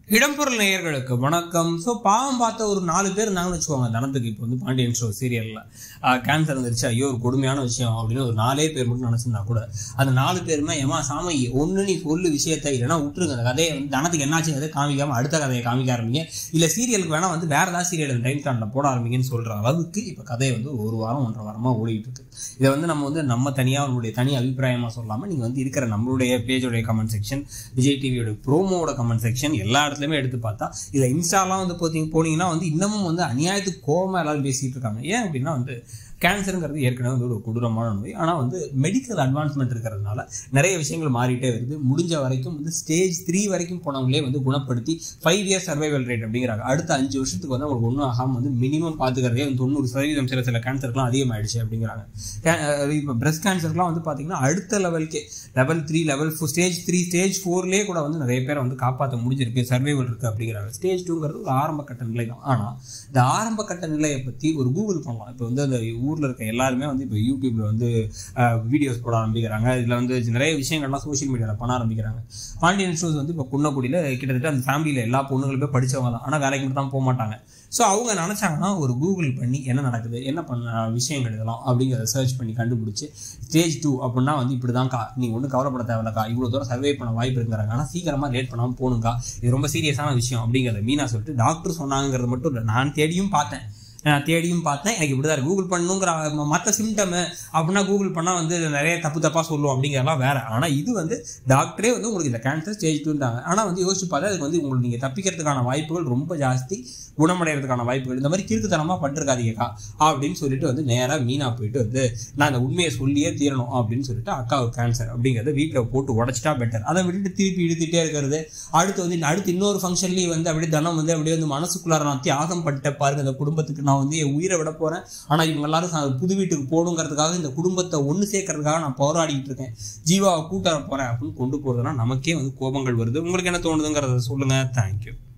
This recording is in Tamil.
இடம்பொருள் நேயர்களுக்கு வணக்கம் ஸோ பாவம் பார்த்த ஒரு நாலு பேர் இருந்தாங்கன்னு வச்சுக்கோங்க தனத்துக்கு இப்போ வந்து பாண்டியன் ஷோ சீரியலில் கேன்சர் வந்துருச்சு ஐயோ ஒரு கொடுமையான விஷயம் அப்படின்னு ஒரு நாலே பேர் மட்டும் நினச்சிருந்தா கூட அந்த நாலு பேருமே ஏமா சாமி ஒன்று நீ சொல்லு விஷயத்தை இல்லைன்னா விட்டுருங்க அந்த கதையை வந்து தனத்துக்கு என்னாச்சு அதை காமிக்காம அடுத்த கதையை காமிக்க ஆரம்பிங்க இல்லை சீரியலுக்கு வேணா வந்து வேற ஏதாவது சீரியல் டைம் ஸ்டாண்டில் போட ஆரம்பிங்கன்னு சொல்கிற அளவுக்கு இப்போ கதையை வந்து ஒரு வாரம் ஒன்றரை வாரமாக ஓடிட்டு இருக்கு இதை வந்து நம்ம வந்து நம்ம தனியாக நம்மளுடைய தனி அபிப்பிராயமாக சொல்லாமல் நீங்கள் வந்து இருக்கிற நம்மளுடைய பேஜோடைய கமெண்ட் செக்ஷன் விஜய் டிவியோட ப்ரோமோட கமெண்ட் செக்ஷன் எல்லா இடத்துலையுமே எடுத்து பார்த்தா இதில் இன்ஸ்டாலாம் வந்து பார்த்தீங்க போனீங்கன்னா வந்து இன்னமும் வந்து அநியாயத்துக்கு கோவமாக எல்லாரும் பேசிகிட்டு இருக்காங்க ஏன் அப்படின்னா வந்து கேன்சருங்கிறது ஏற்கனவே வந்து ஒரு கொடூரமான நோய் ஆனால் வந்து மெடிக்கல் அட்வான்ஸ்மெண்ட் இருக்கிறதுனால நிறைய விஷயங்கள் மாறிட்டே வருது முடிஞ்ச வரைக்கும் வந்து ஸ்டேஜ் த்ரீ வரைக்கும் போனவங்களே வந்து குணப்படுத்தி ஃபைவ் இயர்ஸ் சர்வைவல் ரேட் அப்படிங்கிறாங்க அடுத்த அஞ்சு வருஷத்துக்கு வந்து அவங்களுக்கு ஒன்றும் ஆகாமல் வந்து மினிமம் பார்த்துக்கிறதே வந்து தொண்ணூறு சதவீதம் சில சில கேன்சருக்குலாம் அதிகமாயிடுச்சு அப்படிங்கிறாங்க இப்போ பிரஸ்ட் கேன்சருக்குலாம் வந்து பார்த்தீங்கன்னா அடுத்த லெவலுக்கே level three level four stage three stage ஃபோர்லேயே கூட வந்து நிறைய பேரை வந்து காப்பாற்ற முடிஞ்சிருக்கு சர்வைவல் இருக்குது அப்படிங்கிறாங்க ஸ்டேஜ் டூங்கிறது ஒரு ஆரம்ப கட்ட நிலை தான் ஆனால் இந்த ஆரம்ப கட்ட நிலையை பற்றி ஒரு கூகுள் பண்ணலாம் இப்போ வந்து அந்த ஊரில் இருக்க எல்லாருமே வந்து இப்போ யூடியூப்ல வந்து வீடியோஸ் போட ஆரம்பிக்கிறாங்க இதில் வந்து நிறைய விஷயங்கள்லாம் சோஷியல் மீடியாவில் பண்ண ஆரம்பிக்கிறாங்க பாண்டியன் ஷோஸ் வந்து இப்போ குன்னக்குடியில் கிட்டத்தட்ட அந்த ஃபேமிலியில் எல்லா பொண்ணுங்களுமே படித்தவங்க தான் ஆனால் வேலைக்கு மட்டும் தான் போக மாட்டாங்க ஸோ அவங்க நினச்சாங்கன்னா ஒரு கூகுள் பண்ணி என்ன நடக்குது என்ன பண்ண விஷயங்கள் இதெல்லாம் அப்படிங்கிறத சர்ச் பண்ணி கண்டுபிடிச்சி ஸ்டேஜ் டூ அப்படின்னா வந்து இப்படி தான்க்கா நீங்கள் ஒன்றும் கவலைப்பட தேவையில்லக்கா இவ்வளோ தூரம் சர்வே பண்ண வாய்ப்பு இருக்கிறாங்க ஆனால் சீக்கிரமாக லேட் பண்ணாமல் போகணுங்கா இது ரொம்ப சீரியஸான விஷயம் அப்படிங்கிறத மீனா சொல்லிட்டு டாக்டர் சொன்னாங்கிறது மட்டும் இல்லை நான் தேடியும் பார்த்தேன் நான் தேடியும் பார்த்தேன் எனக்கு இப்படி தான் கூகுள் பண்ணணுங்கிற மற்ற சிம்டமு அப்படின்னா கூகுள் பண்ணால் வந்து நிறைய தப்பு தப்பாக சொல்லும் அப்படிங்கிறதெல்லாம் வேற ஆனால் இது வந்து டாக்டரே வந்து உங்களுக்கு இந்த கேன்சர் ஸ்டேஜ் டூன்றாங்க ஆனால் வந்து யோசிச்சு பார்த்தா அதுக்கு வந்து உங்களுக்கு நீங்கள் தப்பிக்கிறதுக்கான வாய்ப்புகள் ரொம்ப ஜாஸ்தி குணமடைகிறதுக்கான வாய்ப்புகள் இந்த மாதிரி கிறுக்குத்தனமாக பண்ணிருக்காதீங்கக்கா அப்படின்னு சொல்லிட்டு வந்து நேராக மீனா போயிட்டு வந்து நான் அந்த உண்மையை சொல்லியே தீரணும் அப்படின்னு சொல்லிட்டு அக்காவுக்கு கேன்சர் அப்படிங்கிறத வீட்டில் போட்டு உடச்சிட்டா பெட்டர் அதை விட்டுட்டு திருப்பி இழுத்துட்டே இருக்கிறது அடுத்து வந்து அடுத்து இன்னொரு ஃபங்க்ஷன்லேயும் வந்து அப்படியே தனம் வந்து அப்படியே வந்து மனசுக்குள்ளார நான் தியாகம் பண்ணிட்டேன் பாருங்க அந்த குடும்பத்துக்கு நான் வந்து என் உயிரை விட போகிறேன் ஆனால் இவங்க எல்லாரும் புது வீட்டுக்கு போகணுங்கிறதுக்காக இந்த குடும்பத்தை ஒன்று சேர்க்கறதுக்காக நான் போராடிட்டு இருக்கேன் ஜீவாவை கூட்ட போகிறேன் அப்படின்னு கொண்டு போகிறதுனா நமக்கே வந்து கோபங்கள் வருது உங்களுக்கு என்ன தோணுதுங்கிறத சொல்லுங்கள் தேங்க்யூ